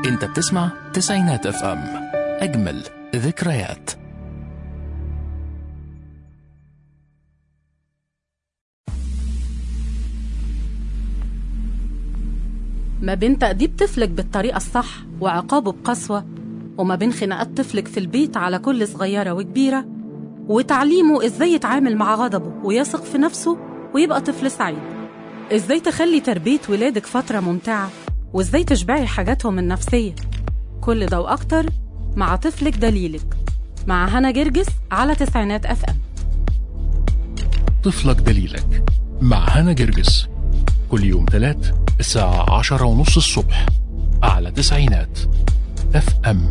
انت بتسمع تسعينات اف ام اجمل ذكريات ما بين تأديب طفلك بالطريقة الصح وعقابه بقسوة وما بين خناقات طفلك في البيت على كل صغيرة وكبيرة وتعليمه إزاي يتعامل مع غضبه ويثق في نفسه ويبقى طفل سعيد إزاي تخلي تربية ولادك فترة ممتعة وإزاي تشبعي حاجاتهم النفسية كل ده وأكتر مع طفلك دليلك مع هنا جرجس على تسعينات أف أم طفلك دليلك مع هنا جرجس كل يوم تلات الساعة عشرة ونص الصبح على تسعينات اف ام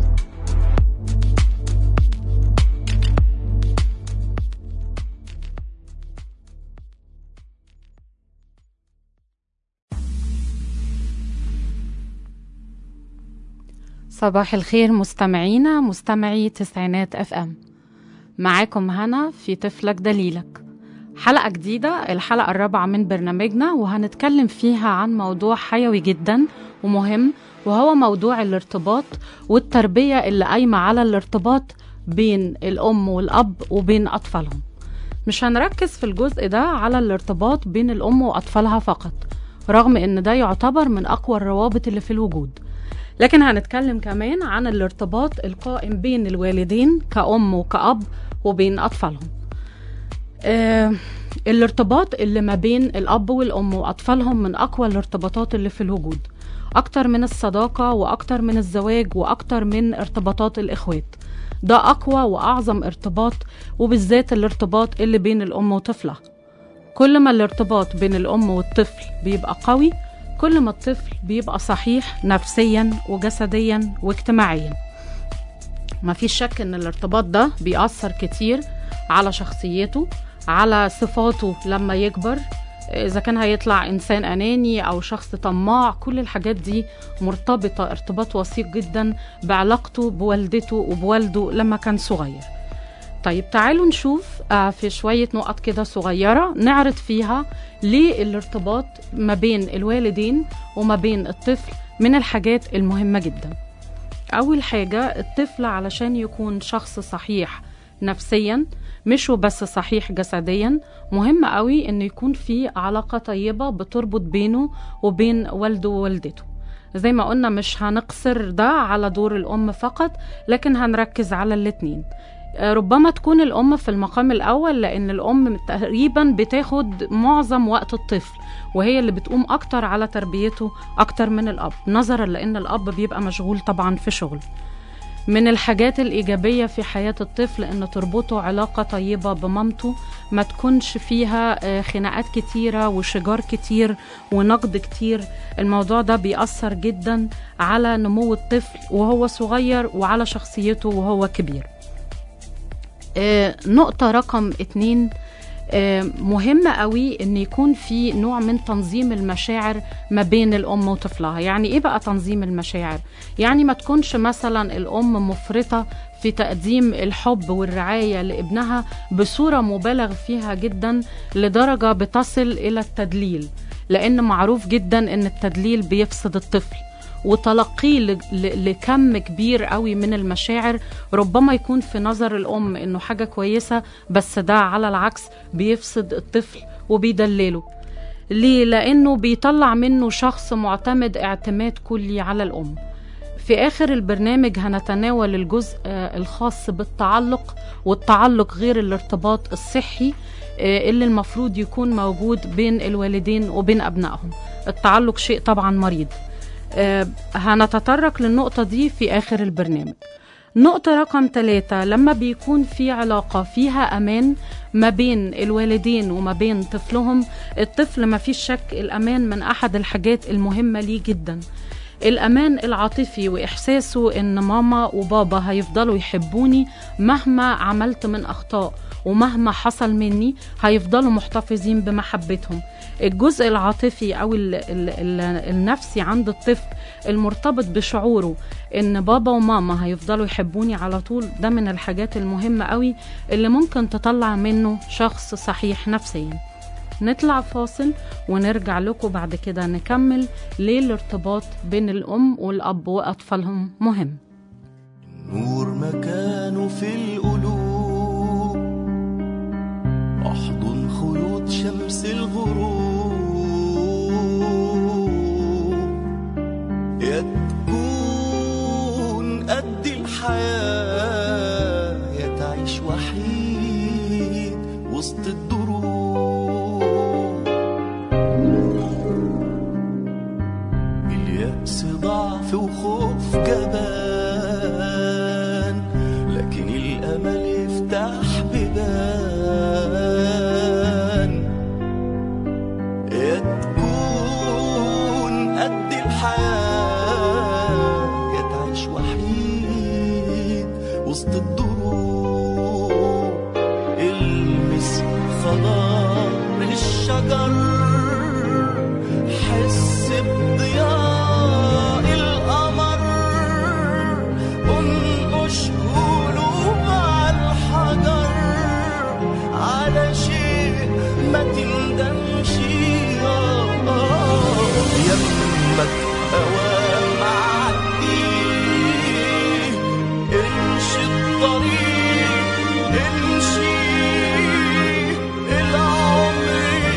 صباح الخير مستمعينا مستمعي تسعينات اف ام معاكم هنا في طفلك دليلك حلقة جديدة الحلقة الرابعة من برنامجنا وهنتكلم فيها عن موضوع حيوي جدا ومهم وهو موضوع الارتباط والتربية اللي قايمة على الارتباط بين الأم والأب وبين أطفالهم مش هنركز في الجزء ده على الارتباط بين الأم وأطفالها فقط رغم إن ده يعتبر من أقوى الروابط اللي في الوجود لكن هنتكلم كمان عن الارتباط القائم بين الوالدين كأم وكأب وبين أطفالهم آه الارتباط اللي ما بين الأب والأم وأطفالهم من أقوى الارتباطات اللي في الوجود أكتر من الصداقة وأكتر من الزواج وأكتر من ارتباطات الإخوات ده أقوى وأعظم ارتباط وبالذات الارتباط اللي بين الأم وطفلها كل ما الارتباط بين الأم والطفل بيبقى قوي كل ما الطفل بيبقى صحيح نفسيا وجسديا واجتماعيا مفيش شك ان الارتباط ده بيأثر كتير على شخصيته على صفاته لما يكبر اذا كان هيطلع انسان اناني او شخص طماع كل الحاجات دي مرتبطه ارتباط وثيق جدا بعلاقته بوالدته وبوالده لما كان صغير طيب تعالوا نشوف آه، في شوية نقط كده صغيرة نعرض فيها ليه الارتباط ما بين الوالدين وما بين الطفل من الحاجات المهمة جدا أول حاجة الطفل علشان يكون شخص صحيح نفسيا مش وبس صحيح جسديا مهم قوي انه يكون في علاقة طيبة بتربط بينه وبين والده ووالدته زي ما قلنا مش هنقصر ده على دور الأم فقط لكن هنركز على الاتنين آه، ربما تكون الأم في المقام الأول لأن الأم تقريبا بتاخد معظم وقت الطفل وهي اللي بتقوم أكتر على تربيته أكتر من الأب نظرا لأن الأب بيبقى مشغول طبعا في شغل من الحاجات الإيجابية في حياة الطفل إن تربطه علاقة طيبة بمامته ما تكونش فيها آه، خناقات كتيرة وشجار كتير ونقد كتير الموضوع ده بيأثر جدا على نمو الطفل وهو صغير وعلى شخصيته وهو كبير آه، نقطة رقم اتنين آه، مهمة قوي ان يكون في نوع من تنظيم المشاعر ما بين الام وطفلها يعني ايه بقى تنظيم المشاعر يعني ما تكونش مثلا الام مفرطة في تقديم الحب والرعاية لابنها بصورة مبالغ فيها جدا لدرجة بتصل الى التدليل لان معروف جدا ان التدليل بيفسد الطفل وتلقيه ل- ل- لكم كبير قوي من المشاعر ربما يكون في نظر الام انه حاجه كويسه بس ده على العكس بيفسد الطفل وبيدلله ليه لانه بيطلع منه شخص معتمد اعتماد كلي على الام في آخر البرنامج هنتناول الجزء آه، الخاص بالتعلق والتعلق غير الارتباط الصحي آه، اللي المفروض يكون موجود بين الوالدين وبين أبنائهم التعلق شيء طبعا مريض آه، هنتطرق للنقطة دي في آخر البرنامج نقطة رقم ثلاثة لما بيكون في علاقة فيها أمان ما بين الوالدين وما بين طفلهم الطفل ما فيش شك الأمان من أحد الحاجات المهمة ليه جدا الأمان العاطفي وإحساسه إن ماما وبابا هيفضلوا يحبوني مهما عملت من أخطاء ومهما حصل مني هيفضلوا محتفظين بمحبتهم الجزء العاطفي أو ال ال ال النفسي عند الطفل المرتبط بشعوره إن بابا وماما هيفضلوا يحبوني على طول ده من الحاجات المهمة قوي اللي ممكن تطلع منه شخص صحيح نفسيا نطلع فاصل ونرجع لكم بعد كده نكمل ليه الارتباط بين الأم والأب وأطفالهم مهم نور مكانه في القلوب احضن خيوط شمس الغروب يا تكون قد الحياة يا تعيش وحيد وسط الدروب اليأس ضعف وخوف جبان لكن الأمل يفتح بيبان يا تكون قد الحياة يا تعيش وحيد وسط الدروب المس خضار الشجر حس بضياء القمر انقش قلوب على الحجر على شيء ما تندمش آه، آه، يمك اوام عدي امشي الطريق امشي العمر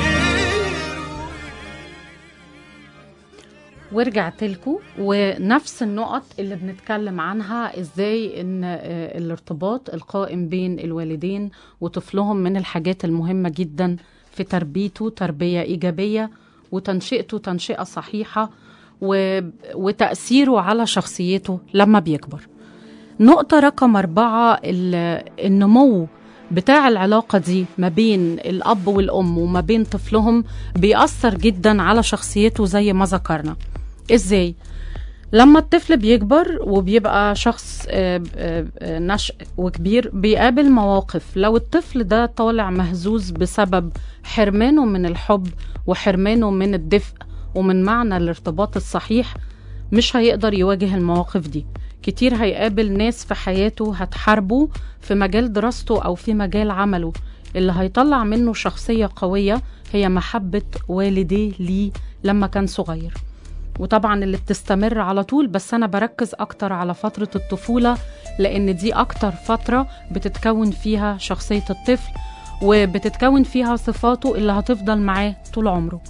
ورجعت لكم ونفس النقط اللي بنتكلم عنها ازاي ان آه، الارتباط القائم بين الوالدين وطفلهم من الحاجات المهمة جدا في تربيته تربية إيجابية وتنشئته تنشئة صحيحة و... وتأثيره على شخصيته لما بيكبر نقطة رقم أربعة ال- النمو بتاع العلاقة دي ما بين الأب والأم وما بين طفلهم بيأثر جدا على شخصيته زي ما ذكرنا إزاي؟ لما الطفل بيكبر وبيبقى شخص آه، آه، آه، نشء وكبير بيقابل مواقف لو الطفل ده طالع مهزوز بسبب حرمانه من الحب وحرمانه من الدفء ومن معنى الارتباط الصحيح مش هيقدر يواجه المواقف دي كتير هيقابل ناس في حياته هتحاربه في مجال دراسته أو في مجال عمله اللي هيطلع منه شخصية قوية هي محبة والديه ليه لما كان صغير وطبعا اللي بتستمر على طول بس أنا بركز أكتر على فترة الطفولة لأن دي أكتر فترة بتتكون فيها شخصية الطفل وبتتكون فيها صفاته اللي هتفضل معاه طول عمره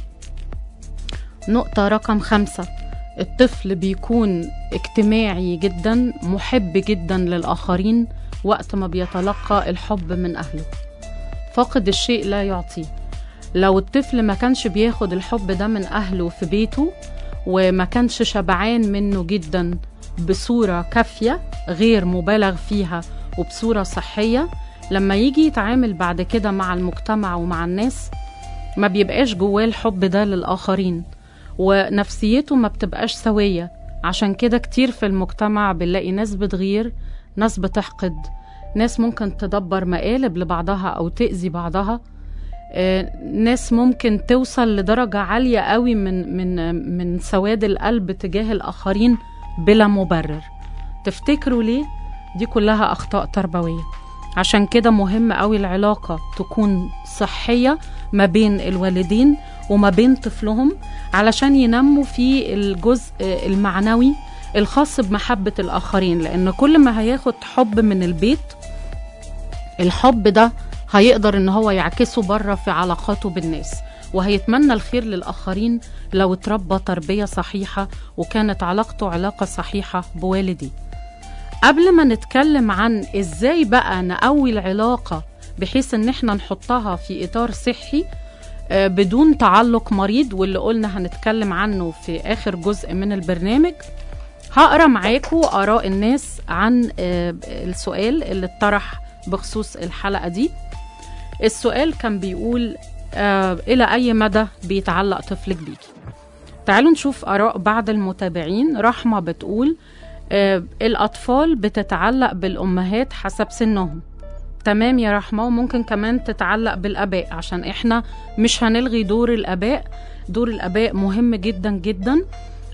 نقطة رقم خمسة الطفل بيكون اجتماعي جدا محب جدا للآخرين وقت ما بيتلقى الحب من أهله فاقد الشيء لا يعطيه لو الطفل ما كانش بياخد الحب ده من أهله في بيته وما كانش شبعان منه جدا بصورة كافية غير مبالغ فيها وبصورة صحية لما يجي يتعامل بعد كده مع المجتمع ومع الناس ما بيبقاش جواه الحب ده للآخرين ونفسيته ما بتبقاش سوية عشان كده كتير في المجتمع بنلاقي ناس بتغير ناس بتحقد ناس ممكن تدبر مقالب لبعضها أو تأذي بعضها آه، ناس ممكن توصل لدرجة عالية قوي من من من سواد القلب تجاه الآخرين بلا مبرر تفتكروا ليه؟ دي كلها أخطاء تربوية عشان كده مهم قوي العلاقة تكون صحية ما بين الوالدين وما بين طفلهم علشان ينموا في الجزء المعنوي الخاص بمحبة الآخرين لأن كل ما هياخد حب من البيت الحب ده هيقدر ان هو يعكسه بره في علاقاته بالناس وهيتمنى الخير للآخرين لو اتربى تربية صحيحة وكانت علاقته علاقة صحيحة بوالديه قبل ما نتكلم عن ازاي بقى نقوي العلاقة بحيث ان احنا نحطها في اطار صحي آه، بدون تعلق مريض واللي قلنا هنتكلم عنه في اخر جزء من البرنامج هقرا معاكم اراء الناس عن آه، السؤال اللي اتطرح بخصوص الحلقة دي السؤال كان بيقول آه إلى أي مدى بيتعلق طفلك بيكي تعالوا نشوف آراء بعض المتابعين رحمة بتقول آه الأطفال بتتعلق بالأمهات حسب سنهم تمام يا رحمة وممكن كمان تتعلق بالآباء عشان إحنا مش هنلغي دور الآباء دور الآباء مهم جدا جدا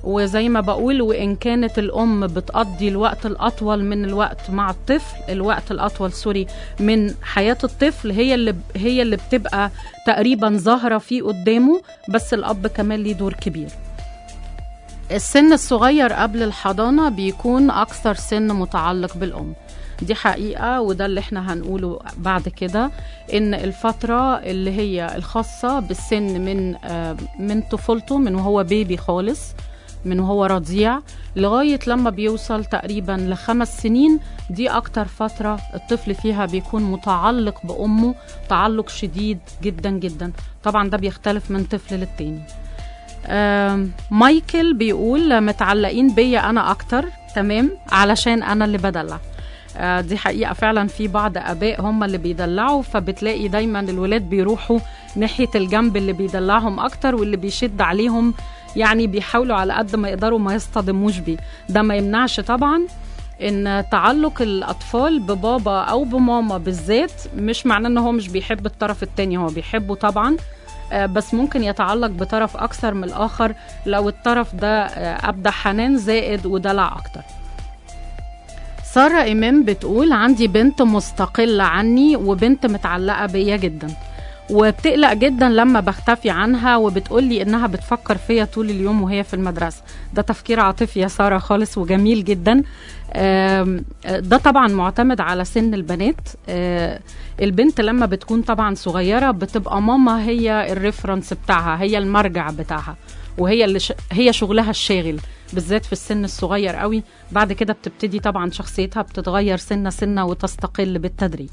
وزي ما بقول وإن كانت الأم بتقضي الوقت الأطول من الوقت مع الطفل الوقت الأطول سوري من حياة الطفل هي اللي هي اللي بتبقى تقريبا ظاهرة فيه قدامه بس الأب كمان ليه دور كبير السن الصغير قبل الحضانة بيكون أكثر سن متعلق بالأم دي حقيقة وده اللي احنا هنقوله بعد كده ان الفترة اللي هي الخاصة بالسن من آه، من طفولته من وهو بيبي خالص من وهو رضيع لغاية لما بيوصل تقريبا لخمس سنين دي أكتر فترة الطفل فيها بيكون متعلق بأمه تعلق شديد جدا جدا طبعا ده بيختلف من طفل للتاني آم، مايكل بيقول متعلقين بيا أنا أكتر تمام علشان أنا اللي بدلع آه، دي حقيقة فعلا في بعض آباء هم اللي بيدلعوا فبتلاقي دايما الولاد بيروحوا ناحية الجنب اللي بيدلعهم أكتر واللي بيشد عليهم يعني بيحاولوا على قد ما يقدروا ما يصطدموش بيه ده ما يمنعش طبعا ان تعلق الاطفال ببابا او بماما بالذات مش معناه ان هو مش بيحب الطرف التاني هو بيحبه طبعا آه، بس ممكن يتعلق بطرف اكثر من الاخر لو الطرف ده آه، ابدى حنان زائد ودلع اكتر سارة إمام بتقول عندي بنت مستقلة عني وبنت متعلقة بيا جدا وبتقلق جدا لما بختفي عنها وبتقولي انها بتفكر فيا طول اليوم وهي في المدرسة ده تفكير عاطفي يا سارة خالص وجميل جدا آم، ده طبعا معتمد على سن البنات آه، البنت لما بتكون طبعا صغيرة بتبقى ماما هي الريفرنس بتاعها هي المرجع بتاعها وهي اللي ش... هي شغلها الشاغل بالذات في السن الصغير قوي بعد كده بتبتدي طبعا شخصيتها بتتغير سنة سنة وتستقل بالتدريج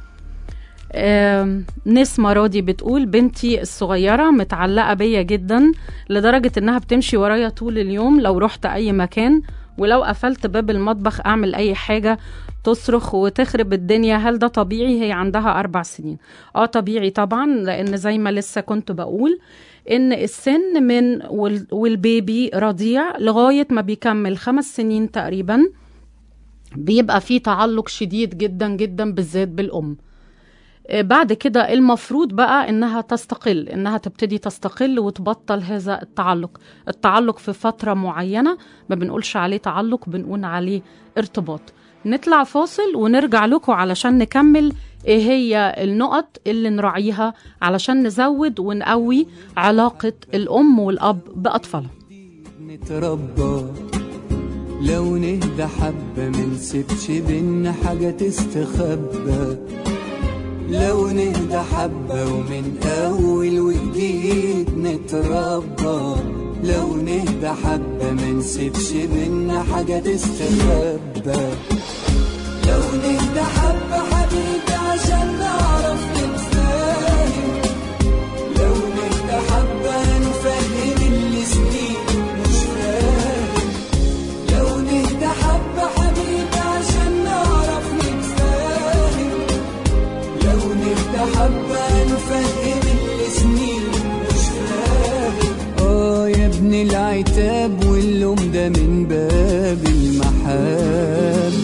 آم، نسمة راضي بتقول بنتي الصغيرة متعلقة بيا جدا لدرجة انها بتمشي ورايا طول اليوم لو رحت اي مكان ولو قفلت باب المطبخ اعمل اي حاجة تصرخ وتخرب الدنيا هل ده طبيعي هي عندها اربع سنين اه طبيعي طبعا لان زي ما لسه كنت بقول ان السن من وال- والبيبي رضيع لغاية ما بيكمل خمس سنين تقريبا بيبقى فيه تعلق شديد جدا جدا بالذات بالأم آه، بعد كده المفروض بقى انها تستقل انها تبتدي تستقل وتبطل هذا التعلق التعلق في فترة معينة ما بنقولش عليه تعلق بنقول عليه ارتباط نطلع فاصل ونرجع لكم علشان نكمل ايه هي النقط اللي نراعيها علشان نزود ونقوي علاقة الأم والأب بأطفالها نتربى لو نهدى حبة منسيبش بينا حاجة تستخبى لو نهدى حبة ومن أول وجديد نتربى لو نهدى حبة منسيبش بينا حاجة تستخبى لو نهدى حبة حبيبي عشان نعرف نتفاهم لو نهدى حبة نفهم اللي سنين مش فاهم لو نهدى حبة حبيبي عشان نعرف نتفاهم لو نهدى حبة نفهم اللي سنين مش فاهم اه يا ابن العتاب واللوم ده من باب المحبة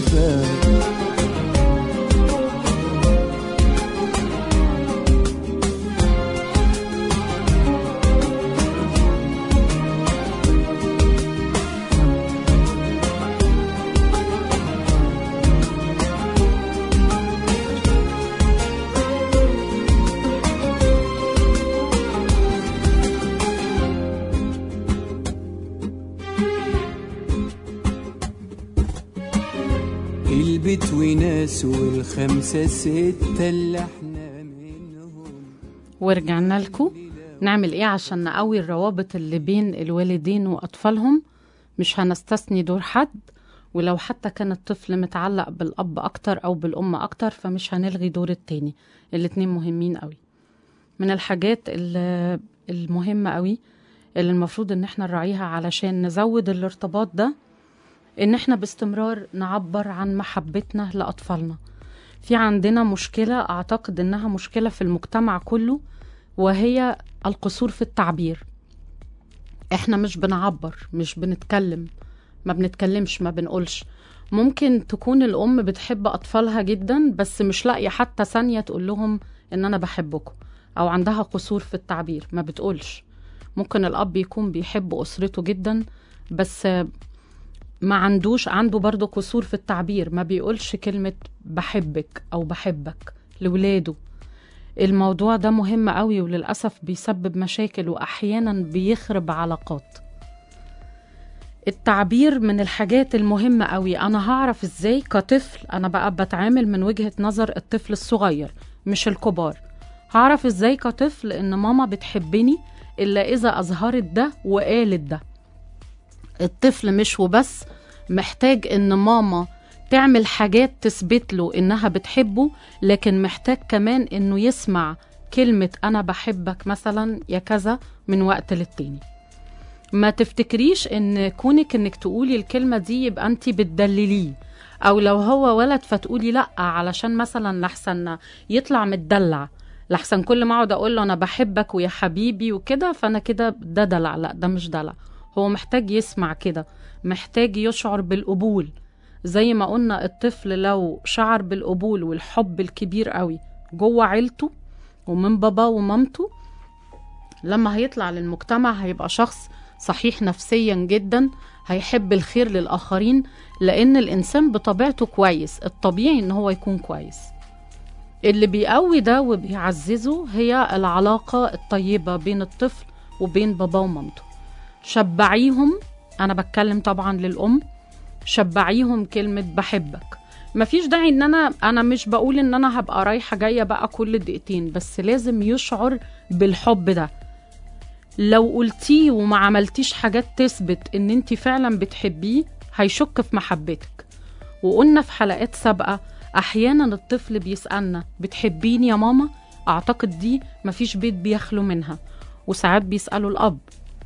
البيت وناس والخمسة ستة اللي احنا منهم ورجعنا لكم نعمل ايه عشان نقوي الروابط اللي بين الوالدين واطفالهم مش هنستثني دور حد ولو حتى كان الطفل متعلق بالاب اكتر او بالام اكتر فمش هنلغي دور التاني الاتنين مهمين قوي من الحاجات ال- المهمة قوي اللي المفروض ان احنا نراعيها علشان نزود الارتباط ده ان احنا باستمرار نعبر عن محبتنا لاطفالنا في عندنا مشكلة اعتقد انها مشكلة في المجتمع كله وهي القصور في التعبير احنا مش بنعبر مش بنتكلم ما بنتكلمش ما بنقولش ممكن تكون الام بتحب اطفالها جدا بس مش لاقيه حتى ثانيه تقول لهم ان انا بحبكم او عندها قصور في التعبير ما بتقولش ممكن الاب يكون بيحب اسرته جدا بس آه، ما عندوش عنده برضه قصور في التعبير ما بيقولش كلمة بحبك أو بحبك لولاده الموضوع ده مهم قوي وللأسف بيسبب مشاكل وأحيانا بيخرب علاقات التعبير من الحاجات المهمة قوي أنا هعرف إزاي كطفل أنا بقى بتعامل من وجهة نظر الطفل الصغير مش الكبار هعرف إزاي كطفل إن ماما بتحبني إلا إذا أظهرت ده وقالت ده الطفل مش وبس محتاج إن ماما تعمل حاجات تثبت له إنها بتحبه لكن محتاج كمان إنه يسمع كلمة أنا بحبك مثلا يا كذا من وقت للتاني ما تفتكريش ان كونك انك تقولي الكلمة دي يبقى انت بتدلليه او لو هو ولد فتقولي لا علشان مثلا لحسن يطلع متدلع لحسن كل ما اقعد اقول له انا بحبك ويا حبيبي وكده فانا كده ده دلع لا ده مش دلع هو محتاج يسمع كده محتاج يشعر بالقبول زي ما قلنا الطفل لو شعر بالقبول والحب الكبير قوي جوه عيلته ومن باباه ومامته لما هيطلع للمجتمع هيبقى شخص صحيح نفسيا جدا هيحب الخير للآخرين لأن الإنسان بطبيعته كويس الطبيعي إن هو يكون كويس اللي بيقوي ده وبيعززه هي العلاقة الطيبة بين الطفل وبين باباه ومامته شبعيهم أنا بتكلم طبعا للأم شبعيهم كلمة بحبك مفيش داعي ان انا انا مش بقول ان انا هبقى رايحه جايه بقى كل دقيقتين بس لازم يشعر بالحب ده لو قلتيه وما عملتيش حاجات تثبت ان انت فعلا بتحبيه هيشك في محبتك وقلنا في حلقات سابقة احيانا الطفل بيسألنا بتحبيني يا ماما اعتقد دي مفيش بيت بيخلو منها وساعات بيسألوا الاب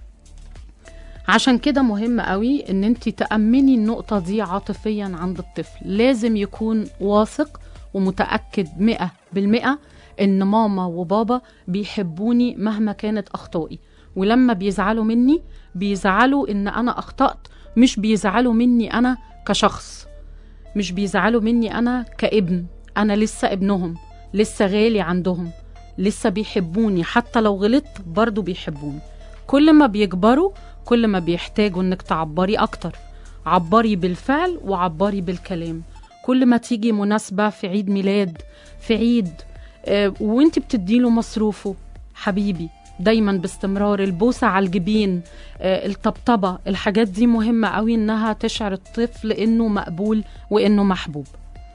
عشان كده مهم قوي ان انت تأمني النقطة دي عاطفيا عند الطفل لازم يكون واثق ومتأكد مئة بالمئة ان ماما وبابا بيحبوني مهما كانت اخطائي ولما بيزعلوا مني بيزعلوا ان انا اخطأت مش بيزعلوا مني انا كشخص مش بيزعلوا مني انا كابن انا لسه ابنهم لسه غالي عندهم لسه بيحبوني حتى لو غلطت برضو بيحبوني كل ما بيكبروا كل ما بيحتاجوا انك تعبري اكتر عبري بالفعل وعبري بالكلام كل ما تيجي مناسبة في عيد ميلاد في عيد آه، وانت بتديله مصروفه حبيبي دايما باستمرار البوسة على الجبين آه، الطبطبة الحاجات دي مهمة قوي انها تشعر الطفل انه مقبول وانه محبوب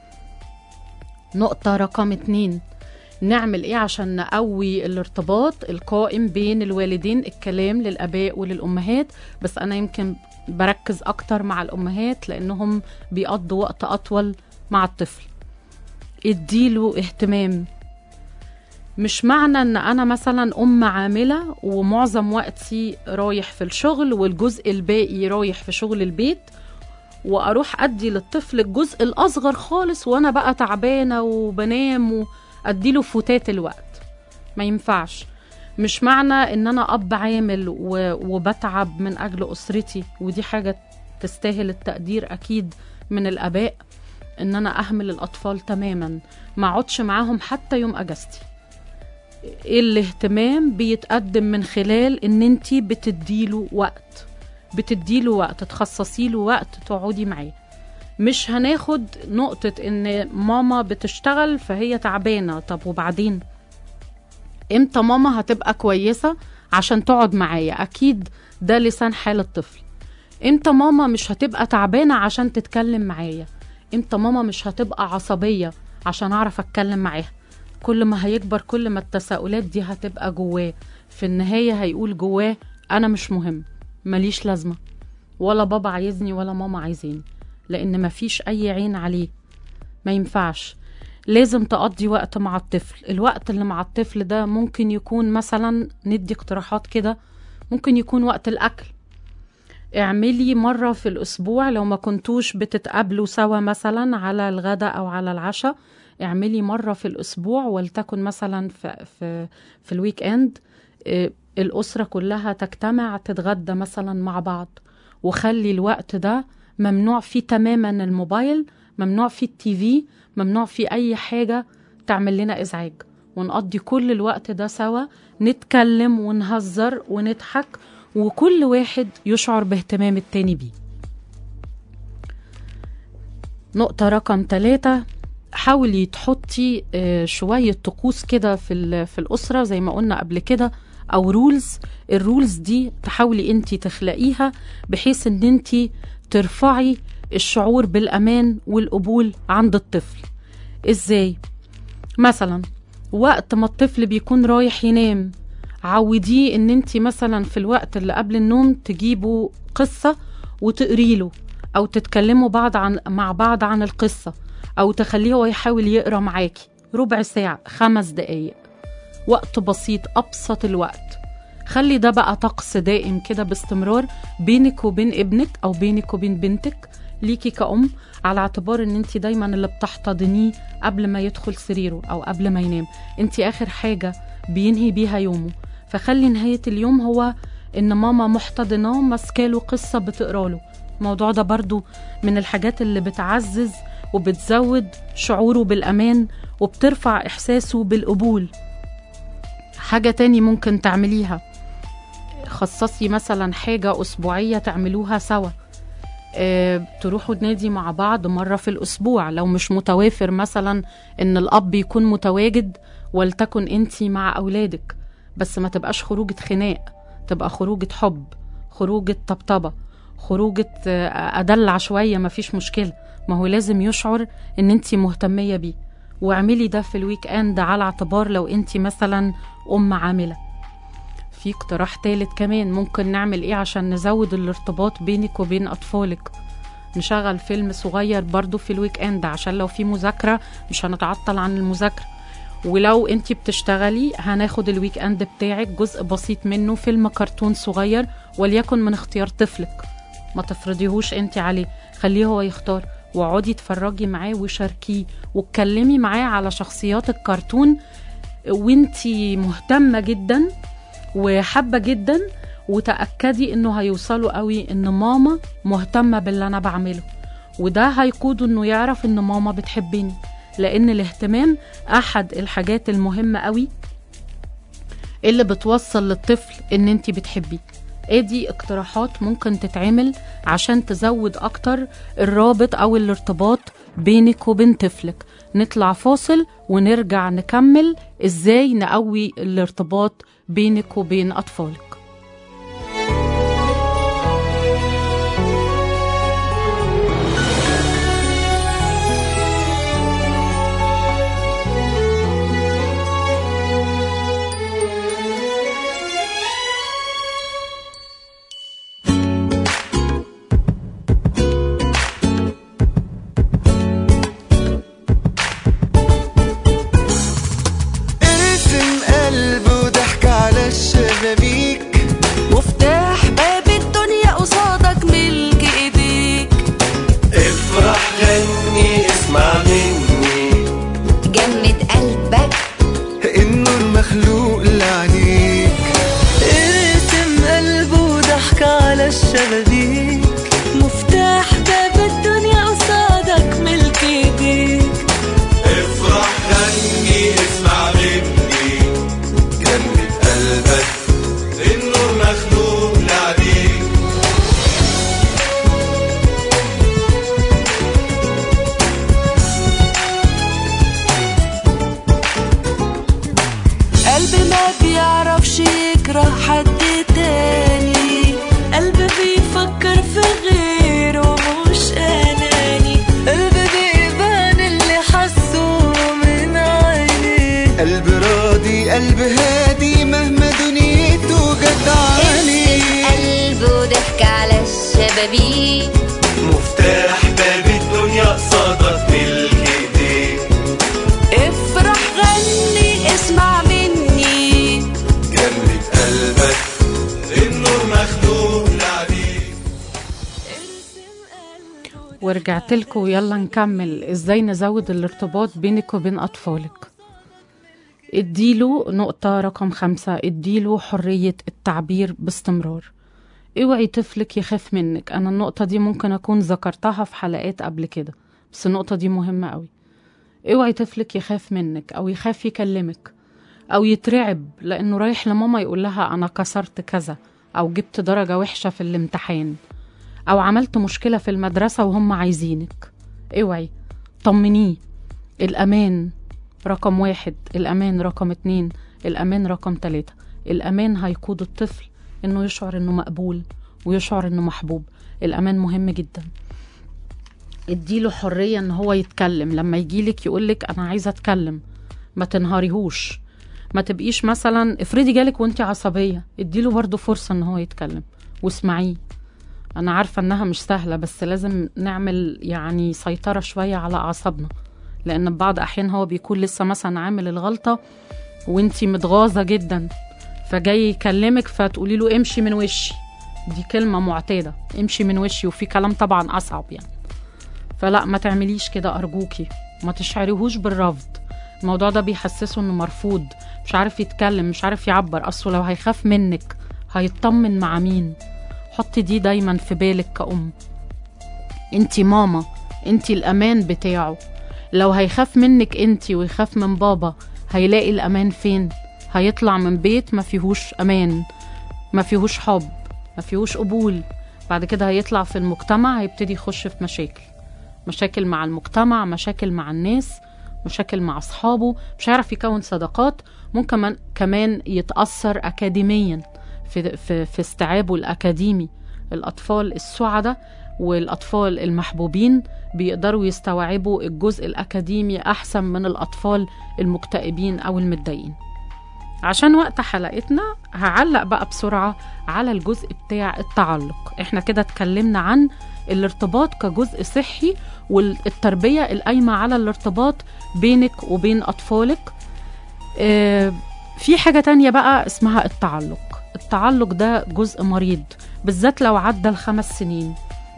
نقطة رقم اتنين نعمل ايه عشان نقوي الارتباط القائم بين الوالدين الكلام للاباء وللامهات بس انا يمكن بركز اكتر مع الامهات لانهم بيقضوا وقت اطول مع الطفل اديله اهتمام مش معنى ان انا مثلا ام عامله ومعظم وقتي رايح في الشغل والجزء الباقي رايح في شغل البيت واروح ادي للطفل الجزء الاصغر خالص وانا بقى تعبانه وبنام واديله فتات الوقت ما ينفعش مش معنى ان انا اب عامل و- وبتعب من اجل اسرتي ودي حاجه تستاهل التقدير اكيد من الاباء ان انا اهمل الاطفال تماما ما اقعدش معاهم حتى يوم اجازتي الاهتمام بيتقدم من خلال ان انت بتديله وقت بتديله وقت تخصصي له وقت تقعدي معاه مش هناخد نقطة ان ماما بتشتغل فهي تعبانة طب وبعدين امتى ماما هتبقى كويسة عشان تقعد معايا اكيد ده لسان حال الطفل امتى ماما مش هتبقى تعبانة عشان تتكلم معايا امتى ماما مش هتبقى عصبية عشان اعرف اتكلم معاها كل ما هيكبر كل ما التساؤلات دي هتبقى جواه في النهاية هيقول جواه أنا مش مهم ماليش لازمة ولا بابا عايزني ولا ماما عايزيني لأن مفيش أي عين عليه ما ينفعش لازم تقضي وقت مع الطفل الوقت اللي مع الطفل ده ممكن يكون مثلا ندي اقتراحات كده ممكن يكون وقت الأكل اعملي مرة في الأسبوع لو ما كنتوش بتتقابلوا سوا مثلا على الغداء أو على العشاء اعملي مرة في الأسبوع ولتكن مثلا في, في, في الويك إند آه، الأسرة كلها تجتمع تتغدى مثلا مع بعض وخلي الوقت ده ممنوع فيه تماما الموبايل ممنوع فيه التي في ممنوع فيه أي حاجة تعمل لنا إزعاج ونقضي كل الوقت ده سوا نتكلم ونهزر ونضحك وكل واحد يشعر باهتمام التاني بيه نقطة رقم ثلاثة حاولي تحطي آه، شوية طقوس كده في ال- في الأسرة زي ما قلنا قبل كده أو رولز الرولز دي تحاولي انت تخلقيها بحيث ان انت ترفعي الشعور بالأمان والقبول عند الطفل ازاي مثلا وقت ما الطفل بيكون رايح ينام عوديه ان انت مثلا في الوقت اللي قبل النوم تجيبوا قصة وتقري له او تتكلموا بعض عن مع بعض عن القصة او تخليه هو يحاول يقرا معاكي ربع ساعة خمس دقايق وقت بسيط ابسط الوقت خلي ده بقى طقس دائم كده باستمرار بينك وبين ابنك او بينك وبين بنتك ليكي كأم على اعتبار ان انت دايما اللي بتحتضنيه قبل ما يدخل سريره او قبل ما ينام انت اخر حاجة بينهي بيها يومه فخلي نهاية اليوم هو ان ماما محتضناه ماسكاله قصة بتقرا له الموضوع ده برضو من الحاجات اللي بتعزز وبتزود شعوره بالأمان وبترفع إحساسه بالقبول حاجة تاني ممكن تعمليها خصصي مثلا حاجة أسبوعية تعملوها سوا آه، تروحوا النادي مع بعض مرة في الأسبوع لو مش متوافر مثلا إن الأب يكون متواجد ولتكن أنتي مع أولادك بس ما تبقاش خروجة خناق تبقى خروجة حب خروجة طبطبة خروجة آه، أدلع شوية مفيش مشكلة ما هو لازم يشعر إن أنتي مهتمية بيه واعملي ده في الويك اند على اعتبار لو أنتي مثلا أم عاملة في اقتراح تالت كمان ممكن نعمل ايه عشان نزود الارتباط بينك وبين اطفالك نشغل فيلم صغير برضو في الويك اند عشان لو في مذاكرة مش هنتعطل عن المذاكرة ولو انتي بتشتغلي هناخد الويك اند بتاعك جزء بسيط منه فيلم كرتون صغير وليكن من اختيار طفلك ما تفرضيهوش انتي عليه خليه هو يختار واقعدي اتفرجي معاه وشاركيه واتكلمي معاه على شخصيات الكرتون وانتي مهتمة جدا وحابة جدا وتأكدي انه هيوصلوا قوي ان ماما مهتمة باللي انا بعمله وده هيقوده انه يعرف ان ماما بتحبني لان الاهتمام احد الحاجات المهمة قوي اللي بتوصل للطفل ان انت بتحبيه ادي اقتراحات ممكن تتعمل عشان تزود اكتر الرابط او الارتباط بينك وبين طفلك نطلع فاصل ونرجع نكمل ازاي نقوي الارتباط بينك وبين اطفالك ارسم قلب وضحك على الشبابيك مفتاح باب الدنيا قصادك ملك ايديك افرح غني اسمع مني جمد قلبك النور مخلوق لعينيك ارسم قلب وضحك على الشبابيك مفتاح باب الدنيا قصادك ملك ايديك افرح غني اسمع مني جمد قلبك النور مخلوق لعينيك قلب ما بيعرفش يكره حد تاني قلب بيفكر في غيره مش اناني قلب بيبان اللي حسه من عينيه قلب راضي قلب هادي مهما دنيته جدعاني قلب وضحك على الشبابيك مفتاح باب الدنيا قصادك ملك ايديك افرح غني اسمع مني جمد قلبك النور مخلوق لعينيك ورجعت لكم ويلا نكمل ازاي نزود الارتباط بينك وبين اطفالك اديله نقطة رقم خمسة اديله حرية التعبير باستمرار اوعي طفلك يخاف منك انا النقطة دي ممكن اكون ذكرتها في حلقات قبل كده بس النقطة دي مهمة قوي اوعي طفلك يخاف منك او يخاف يكلمك او يترعب لانه رايح لماما يقول لها انا كسرت كذا أو جبت درجة وحشة في الامتحان أو عملت مشكلة في المدرسة وهم عايزينك اوعي طمنيه الأمان رقم واحد الأمان رقم اتنين الأمان رقم تلاتة الأمان هيقود الطفل إنه يشعر إنه مقبول ويشعر إنه محبوب الأمان مهم جدا اديله حرية إن هو يتكلم لما يجيلك يقولك أنا عايزة أتكلم ما تنهاريهوش ما تبقيش مثلا افرضي جالك وانت عصبية اديله برضه فرصة إن هو يتكلم واسمعيه أنا عارفة إنها مش سهلة بس لازم نعمل يعني سيطرة شوية على أعصابنا لأن بعض أحيان هو بيكون لسه مثلا عامل الغلطة وانتي متغاظة جدا فجاي يكلمك فتقولي له امشي من وشي دي كلمة معتادة امشي من وشي وفي كلام طبعا أصعب يعني فلا ما تعمليش كده أرجوكي ما تشعريهوش بالرفض الموضوع ده بيحسسه انه مرفوض مش عارف يتكلم مش عارف يعبر اصله لو هيخاف منك هيطمن مع مين حطي دي دايما في بالك كأم انتي ماما انتي الأمان بتاعه لو هيخاف منك انتي ويخاف من بابا هيلاقي الأمان فين هيطلع من بيت ما فيهوش أمان ما فيهوش حب ما فيهوش قبول بعد كده هيطلع في المجتمع هيبتدي يخش في مشاكل مشاكل مع المجتمع مشاكل مع الناس مشاكل مع أصحابه مش هيعرف يكون صداقات ممكن من- كمان يتأثر أكاديميا في, في, في استيعابه الأكاديمي الأطفال السعداء والأطفال المحبوبين بيقدروا يستوعبوا الجزء الأكاديمي أحسن من الأطفال المكتئبين أو المتضايقين عشان وقت حلقتنا هعلق بقى بسرعة على الجزء بتاع التعلق احنا كده اتكلمنا عن الارتباط كجزء صحي والتربية القايمة على الارتباط بينك وبين أطفالك اه في حاجة تانية بقى اسمها التعلق التعلق ده جزء مريض بالذات لو عدى الخمس سنين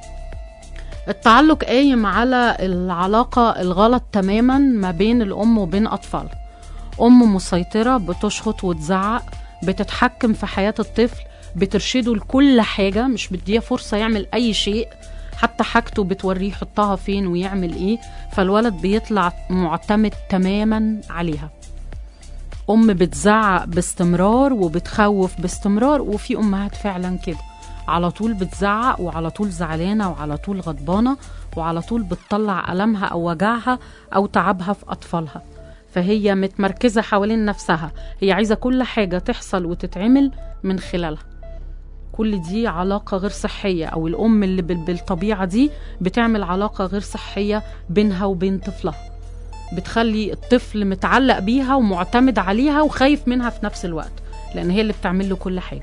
التعلق قايم على العلاقة الغلط تماما ما بين الأم وبين أطفالها أم مسيطرة بتشخط وتزعق بتتحكم في حياة الطفل بترشده لكل حاجة مش بديه فرصة يعمل أي شيء حتى حاجته بتوريه يحطها فين ويعمل ايه فالولد بيطلع معتمد تماما عليها أم بتزعق باستمرار وبتخوف باستمرار وفي أمهات فعلا كده على طول بتزعق وعلى طول زعلانة وعلى طول غضبانة وعلى طول بتطلع ألمها أو وجعها أو تعبها في أطفالها فهي متمركزة حوالين نفسها هي عايزة كل حاجة تحصل وتتعمل من خلالها كل دي علاقة غير صحية أو الأم اللي بال- بالطبيعة دي بتعمل علاقة غير صحية بينها وبين طفلها بتخلي الطفل متعلق بيها ومعتمد عليها وخايف منها في نفس الوقت لأن هي اللي بتعمل له كل حاجة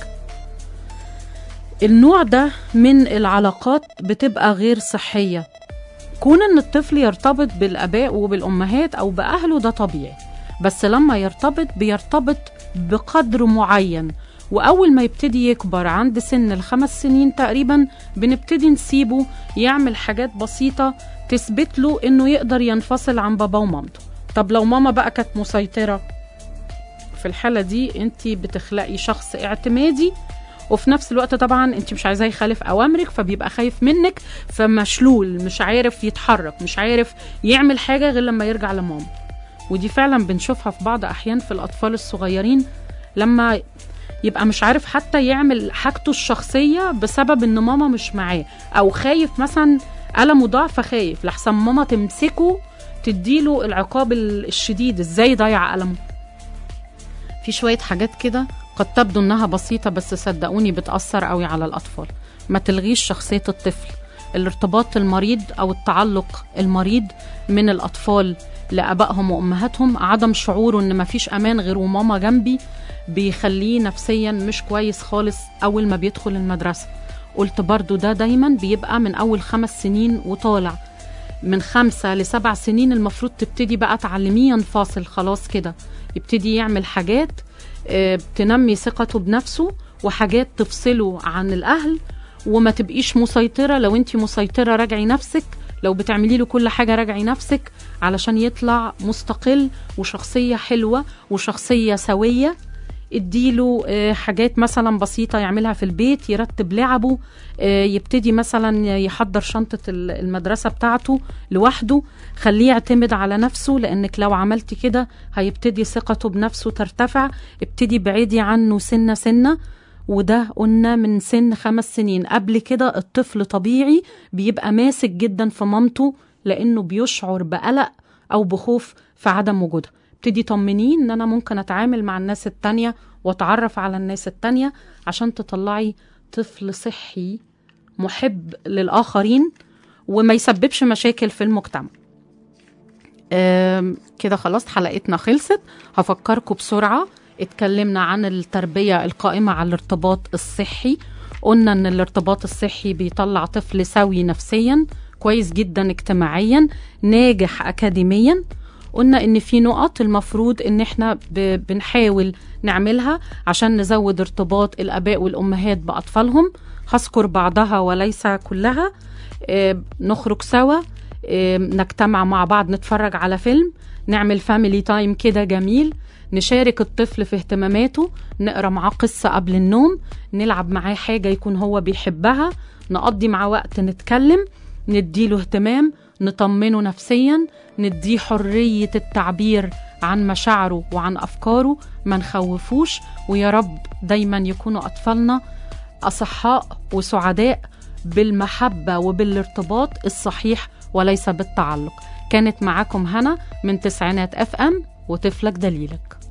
النوع ده من العلاقات بتبقى غير صحية كون ان الطفل يرتبط بالاباء وبالامهات او باهله ده طبيعي بس لما يرتبط بيرتبط بقدر معين واول ما يبتدي يكبر عند سن الخمس سنين تقريبا بنبتدي نسيبه يعمل حاجات بسيطه تثبت له انه يقدر ينفصل عن بابا ومامته طب لو ماما بقى كانت مسيطره في الحاله دي انت بتخلقي شخص اعتمادي وفي نفس الوقت طبعا انت مش عايزاه يخالف اوامرك فبيبقى خايف منك فمشلول مش عارف يتحرك مش عارف يعمل حاجه غير لما يرجع لماما ودي فعلا بنشوفها في بعض احيان في الاطفال الصغيرين لما يبقى مش عارف حتى يعمل حاجته الشخصيه بسبب ان ماما مش معاه او خايف مثلا ألمه ضعف فخايف لحسن ماما تمسكه تديله العقاب الشديد ازاي ضيع ألمه في شوية حاجات كده قد تبدو انها بسيطة بس صدقوني بتأثر قوي على الأطفال ما تلغيش شخصية الطفل الارتباط المريض أو التعلق المريض من الأطفال لأبائهم وأمهاتهم عدم شعوره إن مفيش أمان غير وماما جنبي بيخليه نفسيا مش كويس خالص أول ما بيدخل المدرسة قلت برضو ده دايما بيبقى من أول خمس سنين وطالع من خمسة لسبع سنين المفروض تبتدي بقى تعلميه ينفصل خلاص كده يبتدي يعمل حاجات آه، تنمي ثقته بنفسه وحاجات تفصله عن الأهل وما تبقيش مسيطرة لو انت مسيطرة راجعي نفسك لو بتعملي له كل حاجة راجعي نفسك علشان يطلع مستقل وشخصية حلوة وشخصية سوية اديله آه، حاجات مثلا بسيطة يعملها في البيت يرتب لعبه آه، يبتدي مثلا يحضر شنطة ال- المدرسة بتاعته لوحده خليه يعتمد على نفسه لأنك لو عملتي كده هيبتدي ثقته بنفسه ترتفع ابتدي بعيدي عنه سنة سنة وده قلنا من سن خمس سنين قبل كده الطفل طبيعي بيبقى ماسك جدا في مامته لأنه بيشعر بقلق أو بخوف في عدم وجودها ابتدي طمنيه ان انا ممكن اتعامل مع الناس التانية واتعرف على الناس التانية عشان تطلعي طفل صحي محب للآخرين وما يسببش مشاكل في المجتمع آم، كده خلاص حلقتنا خلصت هفكركم بسرعة اتكلمنا عن التربية القائمة على الارتباط الصحي قلنا ان الارتباط الصحي بيطلع طفل سوي نفسيا كويس جدا اجتماعيا ناجح اكاديميا قلنا ان في نقط المفروض ان احنا ب- بنحاول نعملها عشان نزود ارتباط الاباء والامهات باطفالهم هذكر بعضها وليس كلها آه، نخرج سوا آه، نجتمع مع بعض نتفرج على فيلم نعمل فاميلي تايم كده جميل نشارك الطفل في اهتماماته نقرا معاه قصه قبل النوم نلعب معاه حاجه يكون هو بيحبها نقضي معاه وقت نتكلم نديله اهتمام نطمنه نفسيا نديه حريه التعبير عن مشاعره وعن افكاره ما نخوفوش ويا رب دايما يكونوا اطفالنا اصحاء وسعداء بالمحبه وبالارتباط الصحيح وليس بالتعلق كانت معاكم هنا من تسعينات اف ام وطفلك دليلك